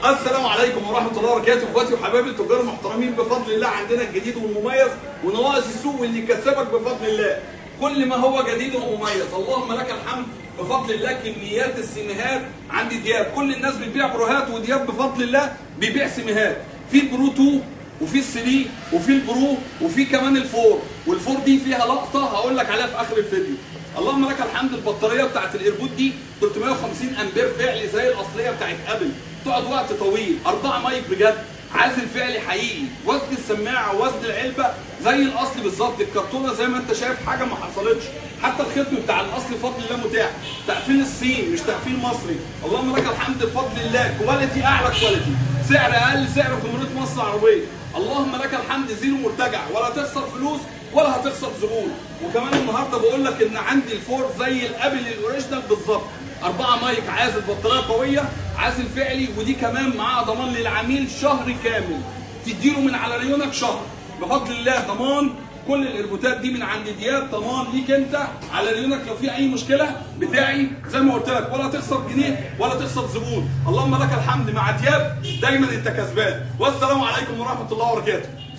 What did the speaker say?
السلام عليكم ورحمه الله وبركاته اخواتي وحبايبي التجار المحترمين بفضل الله عندنا الجديد والمميز ونواقص السوق واللي يكسبك بفضل الله كل ما هو جديد ومميز اللهم لك الحمد بفضل الله كميات السيميهات عندي دياب كل الناس بتبيع بروهات ودياب بفضل الله بيبيع سيميهات في البرو 2 وفي الثري وفي البرو وفي كمان الفور والفور دي فيها لقطه هقول لك عليها في اخر الفيديو اللهم لك الحمد البطاريه بتاعت الايربود دي 350 امبير فعلي زي الاصليه بتاعت ابل تقعد وقت طويل أربعة مايك بجد عازل فعلي حقيقي وزن السماعه وزن العلبه زي الاصل بالظبط الكرتونه زي ما انت شايف حاجه ما حصلتش حتى الختم بتاع الاصل بفضل الله متاح تقفيل الصين مش تقفيل مصري اللهم لك الحمد بفضل الله كواليتي اعلى كواليتي سعر اقل سعر جمهوريه مصر العربيه اللهم لك الحمد زيرو مرتجع ولا تخسر فلوس ولا هتخسر زبون وكمان النهارده بقول لك ان عندي الفور زي الابل الاوريجينال بالظبط أربعة مايك عازل بطارية قوية عازل فعلي ودي كمان معاها ضمان للعميل شهر كامل تديله من على ريونك شهر بفضل الله ضمان كل الاربوتات دي من عند دياب ضمان ليك انت على ريونك لو في اي مشكله بتاعي زي ما قلت لك ولا تخسر جنيه ولا تخسر زبون اللهم لك الحمد مع دياب دايما انت كسبان والسلام عليكم ورحمه الله وبركاته